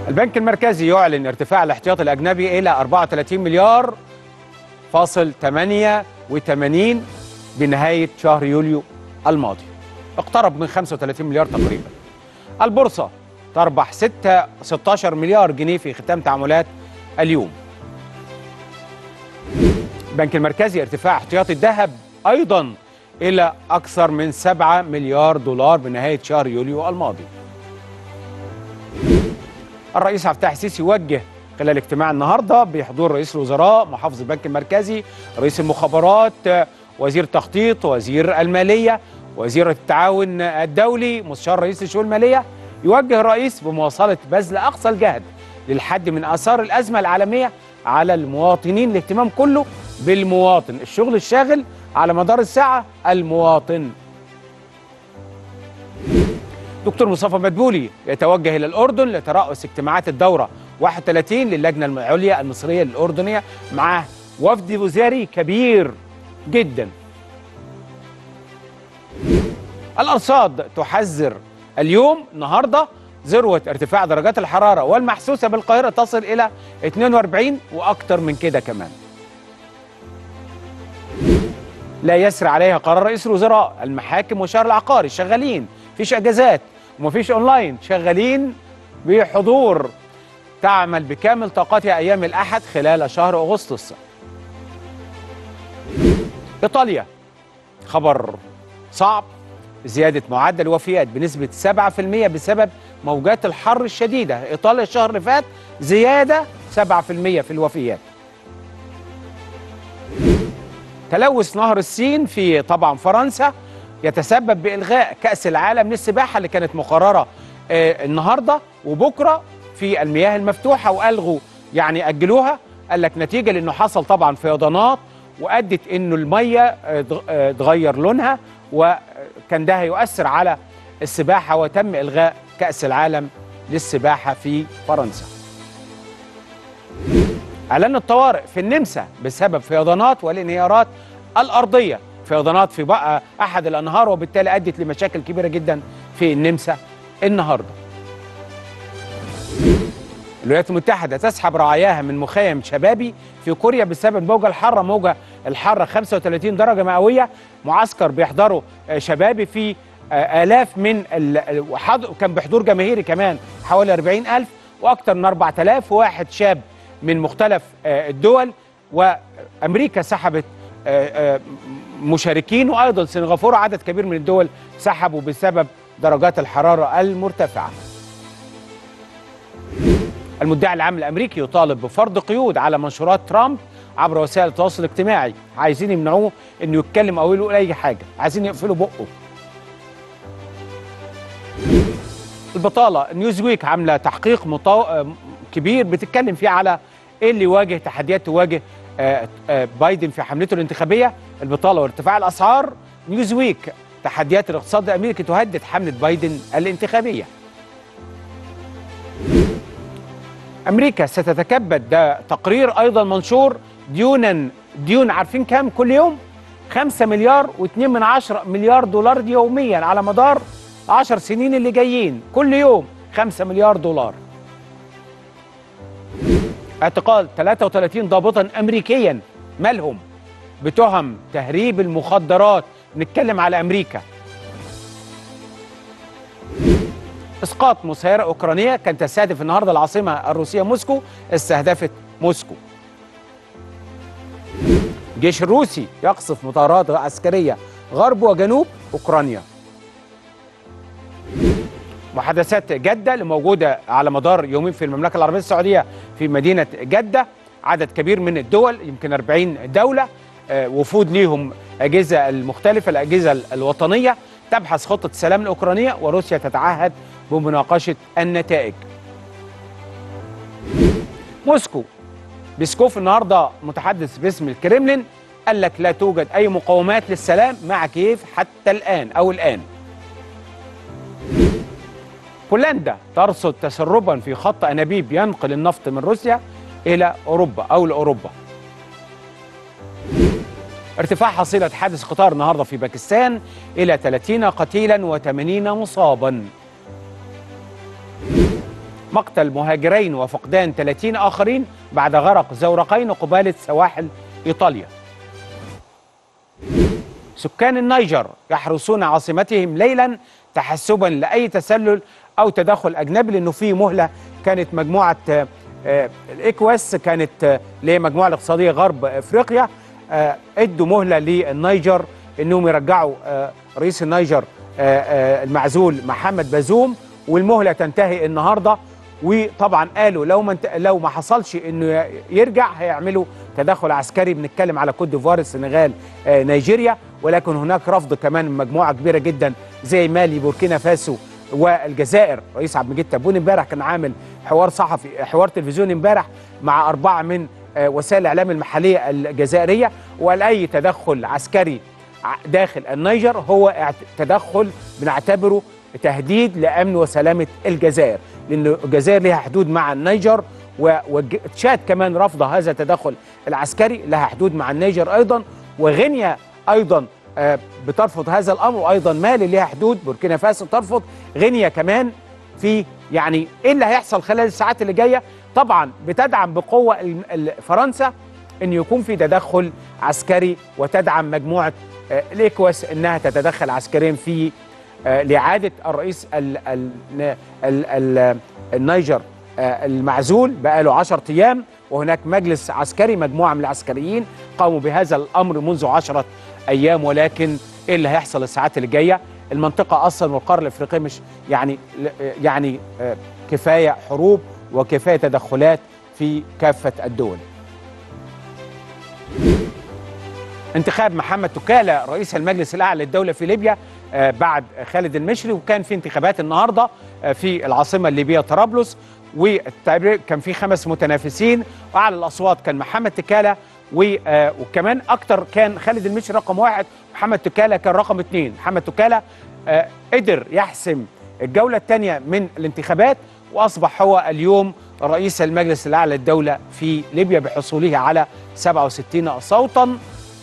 البنك المركزي يعلن ارتفاع الاحتياطي الأجنبي إلى 34 مليار فاصل 88 بنهاية شهر يوليو الماضي اقترب من 35 مليار تقريبا البورصة تربح 6 16 مليار جنيه في ختام تعاملات اليوم البنك المركزي ارتفاع احتياطي الذهب أيضا إلى أكثر من 7 مليار دولار بنهاية شهر يوليو الماضي الرئيس عبد الفتاح السيسي وجه خلال اجتماع النهارده بحضور رئيس الوزراء محافظ البنك المركزي رئيس المخابرات وزير التخطيط وزير الماليه وزير التعاون الدولي مستشار رئيس الشؤون الماليه يوجه الرئيس بمواصله بذل اقصى الجهد للحد من اثار الازمه العالميه على المواطنين الاهتمام كله بالمواطن الشغل الشاغل على مدار الساعه المواطن دكتور مصطفى مدبولي يتوجه الى الاردن لترأس اجتماعات الدوره 31 للجنه العليا المصريه الاردنيه معاه وفد وزاري كبير جدا. الارصاد تحذر اليوم النهارده ذروه ارتفاع درجات الحراره والمحسوسه بالقاهره تصل الى 42 واكثر من كده كمان. لا يسري عليها قرار رئيس الوزراء المحاكم والشهر العقاري شغالين مفيش اجازات ومفيش اونلاين شغالين بحضور تعمل بكامل طاقتها ايام الاحد خلال شهر اغسطس ايطاليا خبر صعب زياده معدل الوفيات بنسبه 7% بسبب موجات الحر الشديده ايطاليا الشهر اللي فات زياده 7% في الوفيات تلوث نهر السين في طبعا فرنسا يتسبب بإلغاء كأس العالم للسباحة اللي كانت مقررة آه النهاردة وبكرة في المياه المفتوحة وألغوا يعني أجلوها قال لك نتيجة لأنه حصل طبعا فيضانات وأدت أنه المية اتغير لونها وكان ده هيؤثر على السباحة وتم إلغاء كأس العالم للسباحة في فرنسا اعلان الطوارئ في النمسا بسبب فيضانات والانهيارات الارضيه فيضانات في بقى احد الانهار وبالتالي ادت لمشاكل كبيره جدا في النمسا النهارده الولايات المتحده تسحب رعاياها من مخيم شبابي في كوريا بسبب الموجه الحاره موجه الحاره 35 درجه مئويه معسكر بيحضره شبابي في الاف من كان بحضور جماهيري كمان حوالي 40000 واكثر من 4000 واحد شاب من مختلف الدول وامريكا سحبت مشاركين وايضا سنغافوره عدد كبير من الدول سحبوا بسبب درجات الحراره المرتفعه. المدعي العام الامريكي يطالب بفرض قيود على منشورات ترامب عبر وسائل التواصل الاجتماعي، عايزين يمنعوه انه يتكلم او يقول اي حاجه، عايزين يقفلوا بقه. البطاله نيوزويك عامله تحقيق مطو... كبير بتتكلم فيه على ايه اللي يواجه تحديات تواجه آآ آآ بايدن في حملته الانتخابيه البطاله وارتفاع الاسعار نيوزويك تحديات الاقتصاد الامريكي تهدد حمله بايدن الانتخابيه امريكا ستتكبد ده تقرير ايضا منشور ديونا ديون عارفين كام كل يوم 5 مليار و2 من عشرة مليار دولار يوميا على مدار 10 سنين اللي جايين كل يوم 5 مليار دولار اعتقال 33 ضابطا امريكيا مالهم بتهم تهريب المخدرات نتكلم على امريكا اسقاط مسيره اوكرانيه كانت تستهدف النهارده العاصمه الروسيه موسكو استهدفت موسكو الجيش الروسي يقصف مطارات عسكريه غرب وجنوب اوكرانيا محادثات جدة اللي موجودة على مدار يومين في المملكة العربية السعودية في مدينة جدة عدد كبير من الدول يمكن 40 دولة وفود ليهم أجهزة المختلفة الأجهزة الوطنية تبحث خطة السلام الأوكرانية وروسيا تتعهد بمناقشة النتائج موسكو بيسكوف النهاردة متحدث باسم الكريملين قال لك لا توجد أي مقاومات للسلام مع كييف حتى الآن أو الآن بولندا ترصد تسربا في خط انابيب ينقل النفط من روسيا الى اوروبا او لاوروبا. ارتفاع حصيله حادث قطار النهارده في باكستان الى 30 قتيلا و80 مصابا. مقتل مهاجرين وفقدان 30 آخرين بعد غرق زورقين قبالة سواحل إيطاليا سكان النيجر يحرسون عاصمتهم ليلا تحسبا لأي تسلل أو تدخل أجنبي لأنه في مهلة كانت مجموعة آه، آه، الإكواس كانت آه، اللي هي المجموعة الاقتصادية غرب أفريقيا آه، ادوا مهلة للنيجر أنهم يرجعوا آه، رئيس النيجر آه، آه، المعزول محمد بازوم والمهلة تنتهي النهارده وطبعا قالوا لو ما انت- لو ما حصلش انه يرجع هيعملوا تدخل عسكري بنتكلم على كوت ديفوار السنغال آه، نيجيريا ولكن هناك رفض كمان من مجموعه كبيره جدا زي مالي بوركينا فاسو والجزائر رئيس عبد المجيد تبون امبارح كان عامل حوار صحفي حوار تلفزيوني امبارح مع اربعه من آه، وسائل الاعلام المحليه الجزائريه وقال اي تدخل عسكري ع- داخل النيجر هو اعت- تدخل بنعتبره تهديد لامن وسلامه الجزائر لان الجزائر لها حدود مع النيجر و- وتشاد كمان رفض هذا التدخل العسكري لها حدود مع النيجر ايضا وغينيا ايضا آه، بترفض هذا الامر وايضا مالي لها حدود بوركينا فاسو ترفض غينيا كمان في يعني ايه اللي هيحصل خلال الساعات اللي جايه طبعا بتدعم بقوه ال- ال- فرنسا ان يكون في تدخل عسكري وتدعم مجموعه آه، الايكواس انها تتدخل عسكريا في آه، لاعاده الرئيس ال ال ال ال النيجر آه، المعزول بقاله 10 ايام وهناك مجلس عسكري مجموعه من العسكريين قاموا بهذا الامر منذ 10 ايام ولكن ايه اللي هيحصل الساعات اللي جايه المنطقه اصلا والقاره الافريقيه مش يعني يعني آه، كفايه حروب وكفايه تدخلات في كافه الدول انتخاب محمد تكالة رئيس المجلس الأعلى للدولة في ليبيا آه، بعد خالد المشري وكان في انتخابات النهاردة آه، في العاصمة الليبية طرابلس والتعبير كان في خمس متنافسين وأعلى الأصوات كان محمد تكالة و- آه، وكمان أكتر كان خالد المشري رقم واحد محمد تكالة كان رقم اثنين محمد تكالة آه، قدر يحسم الجولة الثانية من الانتخابات وأصبح هو اليوم رئيس المجلس الأعلى للدولة في ليبيا بحصوله على 67 صوتا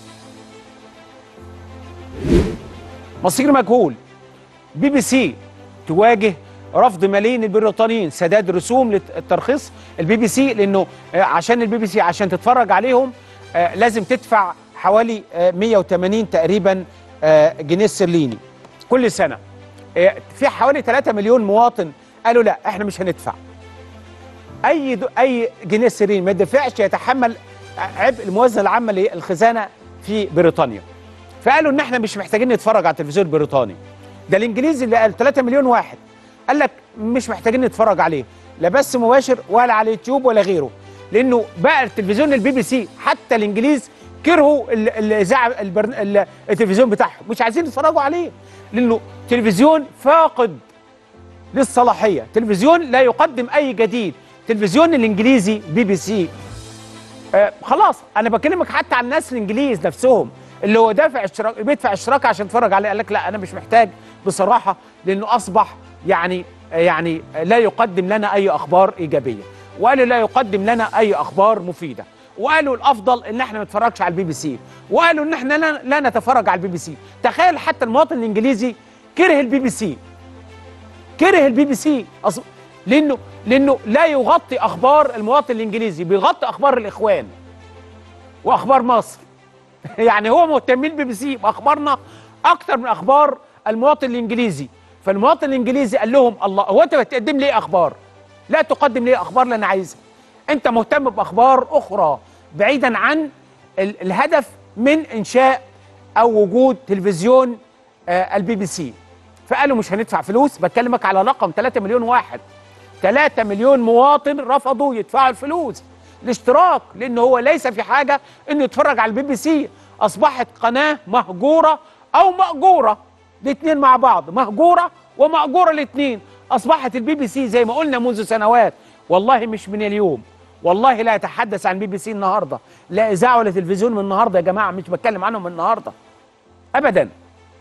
مصير مجهول بي بي سي تواجه رفض ملايين البريطانيين سداد رسوم للترخيص البي بي سي لانه آه، عشان البي بي سي عشان تتفرج عليهم آه، لازم تدفع حوالي آه، 180 تقريبا آه، جنيه استرليني كل سنه آه، في حوالي 3 مليون مواطن قالوا لا احنا مش هندفع اي دو اي جنيه استرليني ما يدفعش يتحمل عبء الموازنه العامه للخزانه في بريطانيا فقالوا ان احنا مش محتاجين نتفرج على التلفزيون البريطاني ده الانجليزي اللي قال 3 مليون واحد قال لك مش محتاجين نتفرج عليه لا بث مباشر ولا على اليوتيوب ولا غيره لانه بقى التلفزيون البي بي سي حتى الانجليز كرهوا ال- الاذاعه البرن... ال- التلفزيون بتاعهم مش عايزين يتفرجوا عليه لانه تلفزيون فاقد للصلاحيه تلفزيون لا يقدم اي جديد تلفزيون الانجليزي بي بي سي آه خلاص انا بكلمك حتى عن الناس الانجليز نفسهم اللي هو دافع اشتراك بيدفع اشتراك عشان يتفرج عليه قال لك لا انا مش محتاج بصراحه لانه اصبح يعني يعني لا يقدم لنا اي اخبار ايجابيه وقالوا لا يقدم لنا اي اخبار مفيده وقالوا الافضل ان احنا ما نتفرجش على البي بي سي وقالوا ان احنا لا, لا نتفرج على البي بي سي تخيل حتى المواطن الانجليزي كره البي بي سي كره البي بي سي أص... لانه لانه لا يغطي اخبار المواطن الانجليزي بيغطي اخبار الاخوان واخبار مصر يعني هو مهتمين بالبي بي سي باخبارنا اكتر من اخبار المواطن الانجليزي فالمواطن الانجليزي قال لهم الله هو انت بتقدم لي إيه اخبار لا تقدم لي اخبار اللي انا عايزها انت مهتم باخبار اخرى بعيدا عن ال الهدف من انشاء او وجود تلفزيون آه البي بي سي فقالوا مش هندفع فلوس بكلمك على رقم 3 مليون واحد 3 مليون مواطن رفضوا يدفعوا الفلوس الاشتراك لان هو ليس في حاجه انه يتفرج على البي بي سي اصبحت قناه مهجوره او ماجوره الاثنين مع بعض مهجوره وماجوره الاثنين اصبحت البي بي سي زي ما قلنا منذ سنوات والله مش من اليوم والله لا يتحدث عن بي بي سي النهارده لا اذاعه ولا تلفزيون من النهارده يا جماعه مش بتكلم عنهم من النهارده ابدا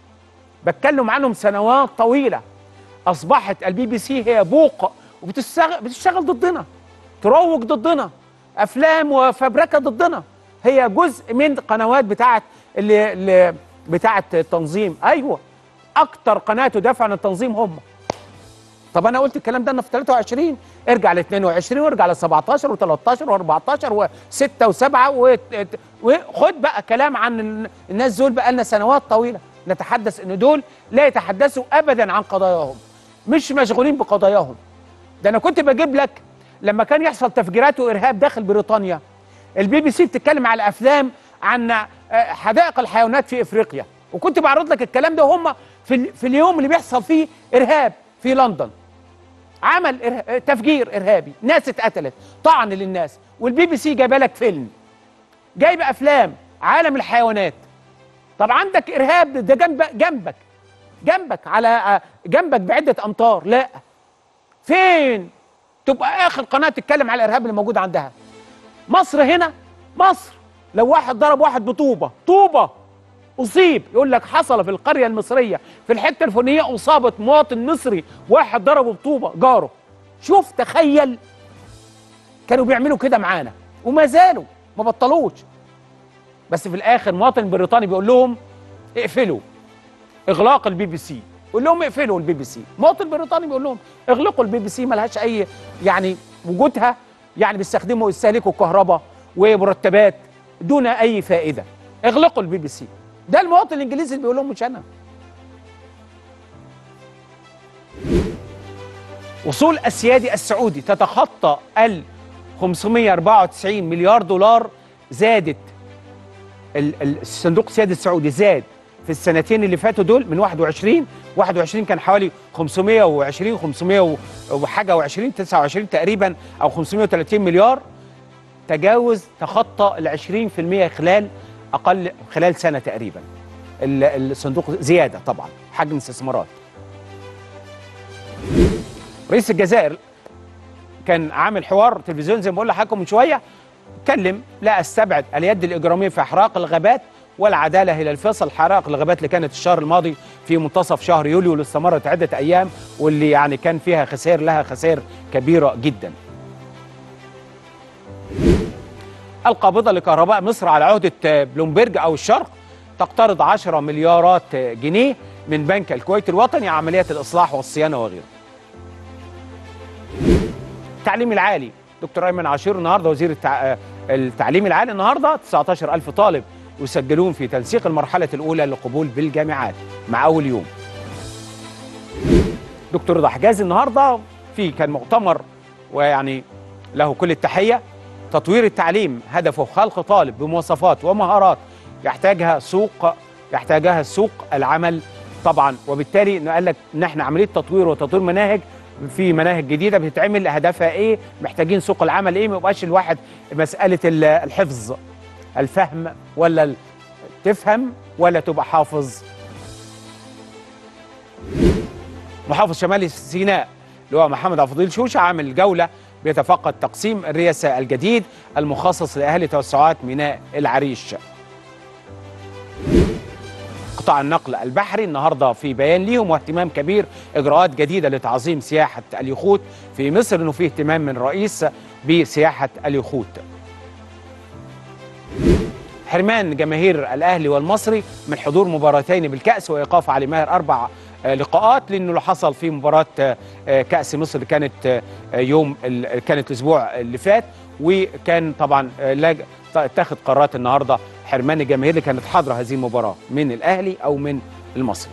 بتكلم عنهم سنوات طويله اصبحت البي بي سي هي بوق وبتشتغل بتشتغل ضدنا تروج ضدنا افلام وفبركه ضدنا هي جزء من قنوات بتاعه اللي, اللي بتاعه التنظيم ايوه اكتر قناه تدافع عن التنظيم هم طب انا قلت الكلام ده انا في 23 ارجع ل 22 وارجع ل 17 و13 و14 و6 و7 وخد بقى كلام عن ال- الناس دول بقى لنا سنوات طويله نتحدث ان دول لا يتحدثوا ابدا عن قضاياهم مش مشغولين بقضاياهم ده انا كنت بجيب لك لما كان يحصل تفجيرات وارهاب داخل بريطانيا البي بي سي بتتكلم على افلام عن آه، حدائق الحيوانات في افريقيا وكنت بعرض لك الكلام ده وهم في ال- في اليوم اللي بيحصل فيه ارهاب في لندن عمل إره... تفجير ارهابي ناس اتقتلت طعن للناس والبي بي سي جايبه لك فيلم جايبه افلام عالم الحيوانات طب عندك ارهاب ده جنبك جنبك جنبك على جنبك بعده امتار لا فين تبقى اخر قناه تتكلم على الارهاب اللي موجود عندها مصر هنا مصر لو واحد ضرب واحد بطوبه طوبه اصيب يقول لك حصل في القريه المصريه في الحته الفلانيه اصابه مواطن مصري واحد ضربه بطوبه جاره شوف تخيل كانوا بيعملوا كده معانا وما زالوا ما بطلوش بس في الاخر مواطن بريطاني بيقول لهم اقفلوا اغلاق البي بي سي قول لهم اقفلوا البي بي سي مواطن بريطاني بيقول لهم اغلقوا البي بي سي ملهاش اي يعني وجودها يعني بيستخدموا يستهلكوا الكهرباء ومرتبات دون اي فائده اغلقوا البي بي سي ده المواطن الانجليزي اللي بيقول لهم مش انا وصول السيادي السعودي تتخطى ال 594 مليار دولار زادت ال- ال- الصندوق السيادي السعودي زاد في السنتين اللي فاتوا دول من 21 21 كان حوالي 520 500 و- وحاجه و20 29 تقريبا او 530 مليار تجاوز تخطى ال 20% خلال اقل خلال سنه تقريبا ال- الصندوق زياده طبعا حجم استثمارات رئيس الجزائر كان عامل حوار تلفزيون زي ما بقول لحضراتكم من شويه اتكلم لا استبعد اليد الاجراميه في احراق الغابات والعداله هي الفيصل حرائق الغابات اللي كانت الشهر الماضي في منتصف شهر يوليو اللي استمرت عده ايام واللي يعني كان فيها خسائر لها خسائر كبيره جدا. القابضه لكهرباء مصر على عهده بلومبرج او الشرق تقترض 10 مليارات جنيه من بنك الكويت الوطني عمليات الاصلاح والصيانه وغيره. التعليم العالي دكتور ايمن عاشور النهارده وزير التع... التعليم العالي النهارده 19000 طالب يسجلون في تنسيق المرحله الاولى للقبول بالجامعات مع اول يوم دكتور رضا حجازي النهارده في كان مؤتمر ويعني له كل التحيه تطوير التعليم هدفه خلق طالب بمواصفات ومهارات يحتاجها سوق يحتاجها سوق العمل طبعا وبالتالي قال لك ان احنا عمليه تطوير وتطوير مناهج في مناهج جديده بتتعمل هدفها ايه محتاجين سوق العمل ايه ما يبقاش الواحد مساله ال- الحفظ الفهم ولا ال- تفهم ولا تبقى حافظ محافظ شمال سيناء اللي هو محمد عبد الفضيل شوشه عامل جوله بيتفقد تقسيم الرئاسه الجديد المخصص لاهالي توسعات ميناء العريش قطاع النقل البحري النهارده في بيان ليهم واهتمام كبير اجراءات جديده لتعظيم سياحه اليخوت في مصر انه في اهتمام من الرئيس بسياحه اليخوت. حرمان جماهير الاهلي والمصري من حضور مباراتين بالكاس وايقاف علي ماهر اربع آه، لقاءات لانه اللي حصل في مباراه آه، آه، كاس مصر اللي كانت آه، يوم ال- كانت الاسبوع اللي فات وكان طبعا آه، لاج- اتخذ قرارات النهارده حرمان الجماهير اللي كانت حاضره هذه المباراه من الاهلي او من المصري.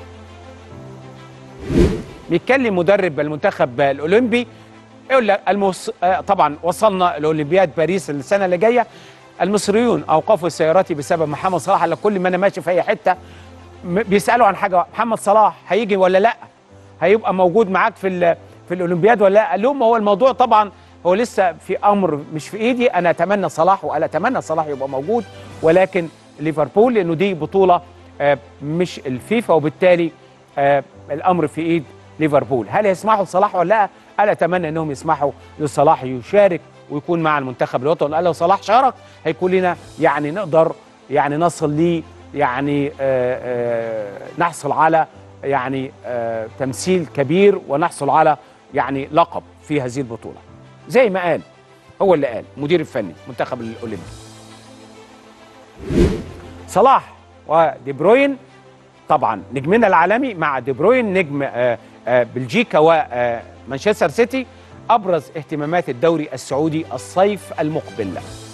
بيتكلم مدرب المنتخب الاولمبي يقول لك المس... آه، طبعا وصلنا لاولمبياد باريس السنه اللي جايه المصريون اوقفوا السيارات بسبب محمد صلاح قال لك كل ما انا ماشي في اي حته م- بيسالوا عن حاجه محمد صلاح هيجي ولا لا هيبقى موجود معاك في ال- في الاولمبياد ولا لا قال لهم هو الموضوع طبعا هو لسه في امر مش في ايدي انا اتمنى صلاح وانا اتمنى صلاح يبقى موجود ولكن ليفربول لانه دي بطوله آه، مش الفيفا وبالتالي آه، الامر في ايد ليفربول هل يسمحوا لصلاح ولا لا انا اتمنى انهم يسمحوا لصلاح يشارك ويكون مع المنتخب الوطني قال لو صلاح شارك هيكون لنا يعني نقدر يعني نصل ليه يعني آه، آه، نحصل على يعني آه، تمثيل كبير ونحصل على يعني لقب في هذه البطوله زي ما قال هو اللي قال مدير الفني منتخب الاولمبي صلاح ودي بروين طبعا نجمنا العالمي مع دي بروين نجم آه، آه، بلجيكا ومانشستر سيتي ابرز اهتمامات الدوري السعودي الصيف المقبل